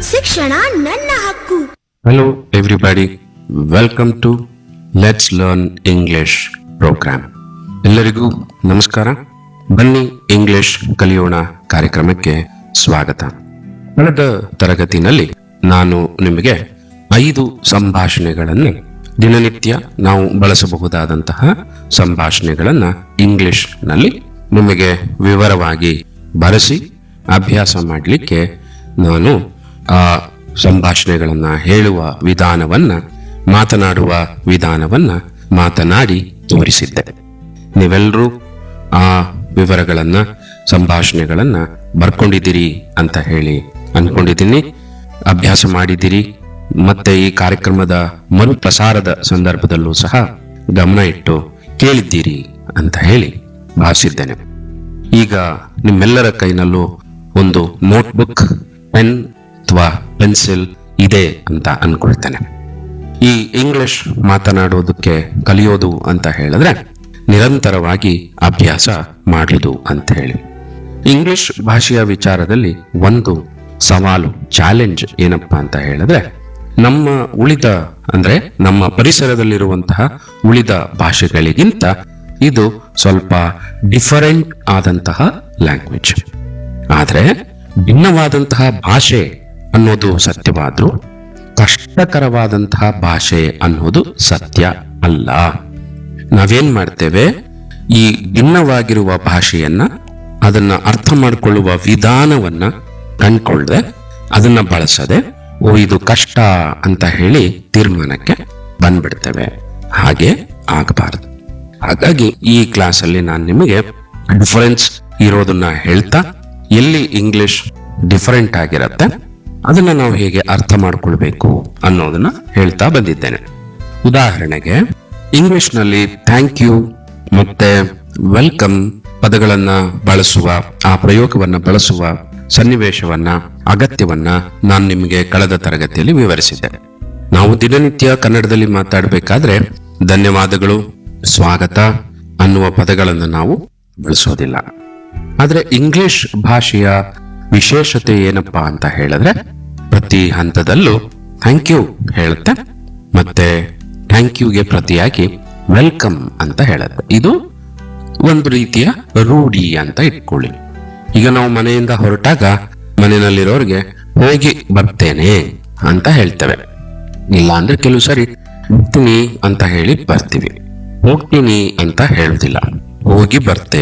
ಶಿಕ್ಷಣ ನನ್ನ ಹಕ್ಕು Hello, everybody. Welcome to Let's Learn English program. ಎಲ್ಲರಿಗೂ ನಮಸ್ಕಾರ ಬನ್ನಿ ಇಂಗ್ಲಿಷ್ ಕಲಿಯೋಣ ಕಾರ್ಯಕ್ರಮಕ್ಕೆ ಸ್ವಾಗತ ಕಳೆದ ತರಗತಿನಲ್ಲಿ ನಾನು ನಿಮಗೆ ಐದು ಸಂಭಾಷಣೆಗಳನ್ನು ದಿನನಿತ್ಯ ನಾವು ಬಳಸಬಹುದಾದಂತಹ ಸಂಭಾಷಣೆಗಳನ್ನು ಇಂಗ್ಲಿಷ್ನಲ್ಲಿ ನಿಮಗೆ ವಿವರವಾಗಿ ಬರೆಸಿ ಅಭ್ಯಾಸ ಮಾಡಲಿಕ್ಕೆ ನಾನು ಆ ಸಂಭಾಷಣೆಗಳನ್ನ ಹೇಳುವ ವಿಧಾನವನ್ನ ಮಾತನಾಡುವ ವಿಧಾನವನ್ನ ಮಾತನಾಡಿ ತೋರಿಸಿದ್ದೆ ನೀವೆಲ್ಲರೂ ಆ ವಿವರಗಳನ್ನ ಸಂಭಾಷಣೆಗಳನ್ನ ಬರ್ಕೊಂಡಿದ್ದೀರಿ ಅಂತ ಹೇಳಿ ಅನ್ಕೊಂಡಿದ್ದೀನಿ ಅಭ್ಯಾಸ ಮಾಡಿದ್ದೀರಿ ಮತ್ತೆ ಈ ಕಾರ್ಯಕ್ರಮದ ಮರುಪ್ರಸಾರದ ಸಂದರ್ಭದಲ್ಲೂ ಸಹ ಗಮನ ಇಟ್ಟು ಕೇಳಿದ್ದೀರಿ ಅಂತ ಹೇಳಿ ಭಾವಿಸಿದ್ದೇನೆ ಈಗ ನಿಮ್ಮೆಲ್ಲರ ಕೈನಲ್ಲೂ ಒಂದು ನೋಟ್ಬುಕ್ ಪೆನ್ ಅಥವಾ ಪೆನ್ಸಿಲ್ ಇದೆ ಅಂತ ಅನ್ಕೊಳ್ತೇನೆ ಈ ಇಂಗ್ಲಿಷ್ ಮಾತನಾಡೋದಕ್ಕೆ ಕಲಿಯೋದು ಅಂತ ಹೇಳಿದ್ರೆ ನಿರಂತರವಾಗಿ ಅಭ್ಯಾಸ ಮಾಡುವುದು ಅಂತ ಹೇಳಿ ಇಂಗ್ಲಿಷ್ ಭಾಷೆಯ ವಿಚಾರದಲ್ಲಿ ಒಂದು ಸವಾಲು ಚಾಲೆಂಜ್ ಏನಪ್ಪಾ ಅಂತ ಹೇಳಿದ್ರೆ ನಮ್ಮ ಉಳಿದ ಅಂದ್ರೆ ನಮ್ಮ ಪರಿಸರದಲ್ಲಿರುವಂತಹ ಉಳಿದ ಭಾಷೆಗಳಿಗಿಂತ ಇದು ಸ್ವಲ್ಪ ಡಿಫರೆಂಟ್ ಆದಂತಹ ಲ್ಯಾಂಗ್ವೇಜ್ ಆದ್ರೆ ಭಿನ್ನವಾದಂತಹ ಭಾಷೆ ಅನ್ನೋದು ಸತ್ಯವಾದ್ರೂ ಕಷ್ಟಕರವಾದಂತಹ ಭಾಷೆ ಅನ್ನೋದು ಸತ್ಯ ಅಲ್ಲ ನಾವೇನ್ ಮಾಡ್ತೇವೆ ಈ ಭಿನ್ನವಾಗಿರುವ ಭಾಷೆಯನ್ನ ಅದನ್ನ ಅರ್ಥ ಮಾಡಿಕೊಳ್ಳುವ ವಿಧಾನವನ್ನ ಕಂಡ್ಕೊಳ್ಳದೆ ಅದನ್ನ ಬಳಸದೆ ಓ ಇದು ಕಷ್ಟ ಅಂತ ಹೇಳಿ ತೀರ್ಮಾನಕ್ಕೆ ಬಂದ್ಬಿಡ್ತೇವೆ ಹಾಗೆ ಆಗಬಾರದು ಹಾಗಾಗಿ ಈ ಕ್ಲಾಸ್ ಅಲ್ಲಿ ನಾನು ನಿಮಗೆ ಡಿಫರೆನ್ಸ್ ಇರೋದನ್ನ ಹೇಳ್ತಾ ಎಲ್ಲಿ ಇಂಗ್ಲಿಷ್ ಡಿಫರೆಂಟ್ ಆಗಿರತ್ತೆ ಅದನ್ನ ನಾವು ಹೇಗೆ ಅರ್ಥ ಮಾಡ್ಕೊಳ್ಬೇಕು ಅನ್ನೋದನ್ನ ಹೇಳ್ತಾ ಬಂದಿದ್ದೇನೆ ಉದಾಹರಣೆಗೆ ಇಂಗ್ಲಿಷ್ ನಲ್ಲಿ ಥ್ಯಾಂಕ್ ಯು ಮತ್ತೆ ವೆಲ್ಕಮ್ ಪದಗಳನ್ನ ಬಳಸುವ ಆ ಪ್ರಯೋಗವನ್ನ ಬಳಸುವ ಸನ್ನಿವೇಶವನ್ನ ಅಗತ್ಯವನ್ನ ನಾನು ನಿಮಗೆ ಕಳೆದ ತರಗತಿಯಲ್ಲಿ ವಿವರಿಸಿದ್ದೆ ನಾವು ದಿನನಿತ್ಯ ಕನ್ನಡದಲ್ಲಿ ಮಾತಾಡಬೇಕಾದ್ರೆ ಧನ್ಯವಾದಗಳು ಸ್ವಾಗತ ಅನ್ನುವ ಪದಗಳನ್ನು ನಾವು ಬಳಸೋದಿಲ್ಲ ಆದ್ರೆ ಇಂಗ್ಲಿಷ್ ಭಾಷೆಯ ವಿಶೇಷತೆ ಏನಪ್ಪಾ ಅಂತ ಹೇಳಿದ್ರೆ ಪ್ರತಿ ಹಂತದಲ್ಲೂ ಥ್ಯಾಂಕ್ ಯು ಹೇಳುತ್ತೆ ಮತ್ತೆ ಥ್ಯಾಂಕ್ ಯುಗೆ ಪ್ರತಿಯಾಗಿ ವೆಲ್ಕಮ್ ಅಂತ ಹೇಳುತ್ತೆ ಇದು ಒಂದು ರೀತಿಯ ರೂಢಿ ಅಂತ ಇಟ್ಕೊಳ್ಳಿ ಈಗ ನಾವು ಮನೆಯಿಂದ ಹೊರಟಾಗ ಮನೆಯಲ್ಲಿರೋರಿಗೆ ಹೋಗಿ ಬರ್ತೇನೆ ಅಂತ ಹೇಳ್ತೇವೆ ಇಲ್ಲ ಅಂದ್ರೆ ಕೆಲವು ಸರಿ ಬರ್ತೀನಿ ಅಂತ ಹೇಳಿ ಬರ್ತೀವಿ ಹೋಗ್ತೀನಿ ಅಂತ ಹೇಳುದಿಲ್ಲ ಹೋಗಿ ಬರ್ತೇವೆ